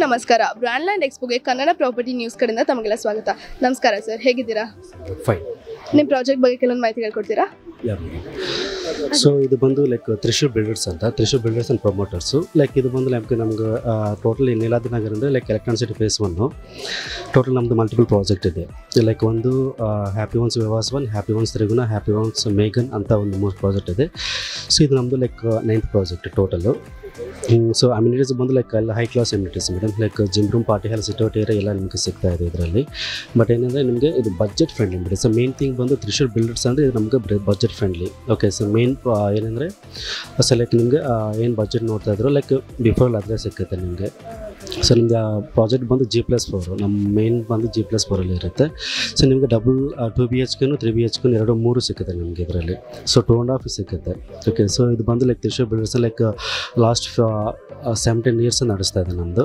ನಮಸ್ಕಾರ brand land ಎಕ್ಸ್ಪೋಗೆ Kannada property news ಕಡೆಯಿಂದ ತಮಗೆಲ್ಲ ಸ್ವಾಗತ ನಮಸ್ಕಾರ ಸರ್ ಹೇಗಿದ್ದೀರಾ ಫೈನ್ ನಿಮ್ಮ ಪ್ರಾಜೆಕ್ಟ್ ಬಗ್ಗೆ ಕೆಲವೊಂದು ಮಾಹಿತಿ ಹೇಳ್ಕೊಡ್ತೀರಾ ಸೊ ಇದು ಬಂದು ಲೈಕ್ ತ್ರಿಶೂರ್ ಬಿಲ್ಡರ್ಸ್ ಅಂತ Thrissur builders and promoters like ಇದು ಬಂದು ನಮಗೆ ನಮ್ಗೆ ಟೋಟಲ್ ನೀಲಾದ್ರಿ ನಗರ ಅಂದರೆ like electron city phase one total ನಮ್ಮದು ಮಲ್ಟಿಪಲ್ ಪ್ರಾಜೆಕ್ಟ್ ಇದೆ ಲೈಕ್ ಒಂದು happy ones Vivas one happy ones Triguna happy ones ಮೇಘನ್ ಅಂತ ಒಂದು ಮೂರು ಪ್ರಾಜೆಕ್ಟ್ ಇದೆ ಸೊ ಇದು ನಮ್ಮದು like ninth project total so amenities ಬಂದು ಲೈಕ್ ಎಲ್ಲ high class amenities madam like gym room party hall sitout area ಎಲ್ಲ ನಿಮಗೆ ಸಿಗ್ತಾ ಇದೆ ಇದರಲ್ಲಿ ಬಟ್ ಏನಂದರೆ ನಿಮಗೆ ಇದು budget friendly madam so main thing ಬಂದು ತ್ರಿಶೂರ್ ಬಿಲ್ಡರ್ಸ್ ಅಂದರೆ ಇದು ನಮಗೆ budget friendly okay so main ಏನಂದರೆ ಸೊ ಲೈಕ್ ನಿಮಗೆ ಏನು ಬಜೆಟ್ ನೋಡ್ತಾ ಇದ್ರು ಲೈಕ್ ಬಿಫೋರ್ ಅದ್ರೆ ಸಿಕ್ಕುತ್ತೆ ನಿಮಗೆ ಸೊ ನಿಮ್ಗೆ ಪ್ರಾಜೆಕ್ಟ್ ಬಂದು ಜಿ ಪ್ಲಸ್ ಫೋರು ನಮ್ಮ ಮೇನ್ ಬಂದು ಜಿ ಪ್ಲಸ್ ಫೋರಲ್ಲಿ ಇರುತ್ತೆ ಸೊ ನಿಮಗೆ ಡಬಲ್ ಟು ಬಿ ಎಚ್ ಕೆನು ತ್ರೀ ಬಿ ಎಚ್ ಕೆನು ಎರಡು ಮೂರು ಸಿಗುತ್ತೆ ನಿಮಗೆ ಇದರಲ್ಲಿ ಸೊ ಟೂ ಆ್ಯಂಡ್ ಹಾಫ್ ಸಿಗುತ್ತೆ ಓಕೆ ಸೊ ಇದು ಬಂದು like Thrissur builders like last seventeen years ನಡೆಸ್ತಾ ಇದೆ ನಮ್ಮದು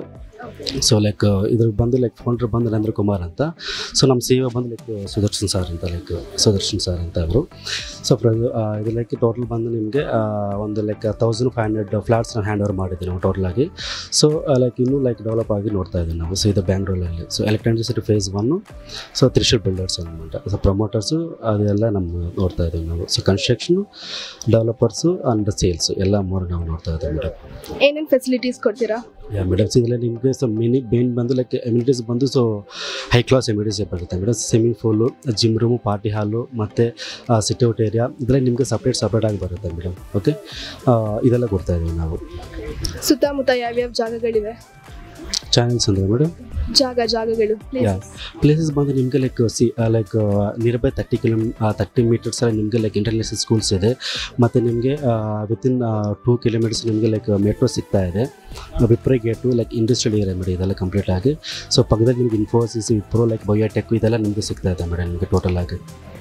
ಸೊ ಲೈಕ್ ಇದ್ರ ಬಂದು ಲೈಕ್ ಫೌಂಡ್ರ್ ಬಂದು ನರೇಂದ್ರ ಕುಮಾರ್ ಅಂತ ಸೊ ನಮ್ಮ ಸಿ ಬಂದು ಲೈಕ್ ಸುದರ್ಶನ್ ಸರ್ ಅಂತ ಲೈಕ್ ಸುದರ್ಶನ್ ಸರ್ ಅಂತ ಅವರು ಸೊ ಪ್ರ ಇದು ಲೈಕ್ ಟೋಟಲ್ ಬಂದು ನಿಮಗೆ ಒಂದು ಲೈಕ್ ತೌಸಂಡ್ ಫೈವ್ ಹಂಡ್ರೆಡ್ ಫ್ಲಾಟ್ಸ್ನ ಹ್ಯಾಂಡ್ ಓವರ್ ಮಾಡಿದ್ದೀವಿ ನಾವು ಟೋಟಲ್ ಆಗಿ ಸೊ ಲೈಕ್ ಇನ್ನೂ ಲೈಕ್ ಡೆವಲಪ್ ಆಗಿ ನೋಡ್ತಾ ಇದ್ದೀವಿ ನಾವು ಸೊ ಇದು ಬ್ಯಾಂಗ್ಳೂರಲ್ಲಿ so electronic city phase one so Thrissur builders ಅಂದ್ಬಿಟ್ಟು ಸೊ ಪ್ರಮೋಟರ್ಸು ಅದೆಲ್ಲ ನಮ್ಮ ನೋಡ್ತಾ ಇದ್ದೀವಿ ನಾವು so construction developers and sales ಎಲ್ಲ ಮೂರು ನಾವು ನೋಡ್ತಾ ಇದ್ದೀವಿ ಮೇಡಮ್ ಏನೇನು ಫೆಸಿಲಿಟೀಸ್ ಕೊಡ್ತೀರಾ ಯಾ ಮೇಡಮ್ ಇದರಲ್ಲಿ ನಿಮಗೆ ಸೊ ಮಿನಿ ಮೇನ್ ಬಂದು ಲೈಕ್ ಎಮ್ಯುನಿಟೀಸ್ ಬಂದು ಸೊ ಹೈ ಕ್ಲಾಸ್ ಎಮ್ಯುನಿಟೀಸ್ ಬರುತ್ತೆ madam swimming pool gym room party hall ಮತ್ತು ಸಿಟ್ಔಟ್ ಏರಿಯಾ ಇದರಲ್ಲಿ ನಿಮಗೆ ಸಪ್ರೇಟ್ ಸಪ್ರೇಟ್ ಆಗಿ ಬರುತ್ತೆ ಮೇಡಮ್ ಓಕೆ ಇದೆಲ್ಲ ಕೊಡ್ತಾ ಇದ್ದೀವಿ ನಾವು ಸುತ್ತಮುತ್ತ ಯಾವ್ಯಾವ ಜಾಗಗಳಿವೆ ಚಾನೆಲ್ಸ್ ಅಂದರೆ ಮೇಡಮ್ ಜಾಗ ಜಾಗಗಳು ಯಾ ಪ್ಲೇಸಸ್ ಬಂದು ನಿಮಗೆ ಲೈಕ್ ಸಿ like nearby thirty kilo thirty metres ನಿಮಗೆ ಲೈಕ್ ಇಂಟರ್ನ್ಯಾಷನಲ್ ಸ್ಕೂಲ್ಸ್ ಇದೆ ಮತ್ತು ನಿಮಗೆ ವಿತಿನ್ ಟೂ ಕಿಲೋಮೀಟರ್ಸ್ ನಿಮಗೆ ಲೈಕ್ ಮೆಟ್ರೋ ಸಿಗ್ತಾ ಇದೆ Wipro gate like industrial area madam ಇದೆಲ್ಲ ಕಂಪ್ಲೀಟ್ ಆಗಿ ಸೊ ಪಕ್ಕದಲ್ಲಿ ನಿಮ್ಗೆ ಇನ್ಫೋಸಿಸ್ ವಿಪ್ರೋ ಲೈಕ್ ಬಯೋಟೆಕ್ ಇದೆಲ್ಲ ನಿಮಗೆ ಸಿಗ್ತಾ ಇದೆ ಮೇಡಮ್ ನಿಮಗೆ ಟೋಟಲ್ ಆಗಿ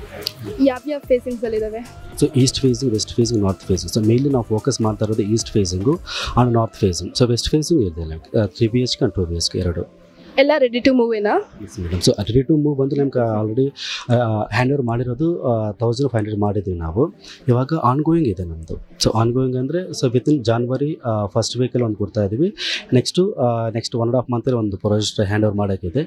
ಯಾವ್ಯಾವ ಫೇಸಿಂಗ್ಸ್ ಅಲ್ಲಿ ಇದಾವೆ so east facing west facing north facing so mainly ನಾವು ಫೋಕಸ್ ಮಾಡ್ತಾ ಇರೋದು east facing and north facing so west facing ಇದೆ like three B H K and two B H K ಎರಡು ಎಲ್ಲ ರೆಡಿ ಟು ಮೂವ್ ಏನಾ madam so ready to move ಬಂದು ನಮ್ಗೆ already hand over ಮಾಡಿರೋದು ತೌಸಂಡ್ ಫೈವ್ ಹಂಡ್ರೆಡ್ ಮಾಡಿದ್ದೀವಿ ನಾವು ಇವಾಗ ಆನ್ಗೋಯಿಂಗ್ ಇದೆ ನಮ್ಮದು ಸೊ ಆನ್ಗೋಯಿಂಗ್ ಅಂದರೆ ಸೊ ವಿತಿನ್ ಜಾನ್ವರಿ ಫಸ್ಟ್ ವೀಕಲ್ಲಿ ಒಂದು ಕೊಡ್ತಾ ಇದ್ದೀವಿ next next one and half ಮಂತಲ್ಲಿ ಒಂದು ಪ್ರಾಜೆಕ್ಟ್ ಹ್ಯಾಂಡ್ ಓವರ್ ಮಾಡೋಕ್ಕಿದೆ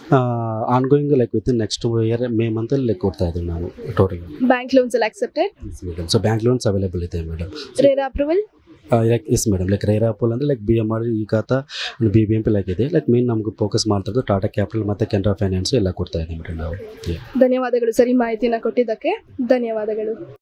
ongoing like within next year May ಮಂತಲ್ಲಿ ಲೈಕ್ ಕೊಡ್ತಾ ಇದ್ದೀವಿ ನಾವು ಟೋಟಲ್ ಬ್ಯಾಂಕ್ ಲೋನ್ಸ್ ಎಲ್ಲ accepted madam so bank loans available ಇದೆ madam RERA approval like yes madam like ರೈರಾಪುಲ್ ಅಂದರೆ like B M R E khata B B M P like ಇದೆ like main ನಮ್ಗೆ ಫೋಕಸ್ ಮಾಡ್ತಾ ಇರೋದು ಟಾಟಾ ಕ್ಯಾಪಿಟಲ್ ಮತ್ತು ಕೆನರಾ ಫೈನಾನ್ಸು ಎಲ್ಲ ಕೊಡ್ತಾ ಇದ್ದೀವಿ ಮೇಡಮ್ ನಾವು Yeah. ಧನ್ಯವಾದಗಳು ಸರಿ ಮಾಹಿತಿನ ಕೊಟ್ಟಿದ್ದಕ್ಕೆ ಧನ್ಯವಾದಗಳು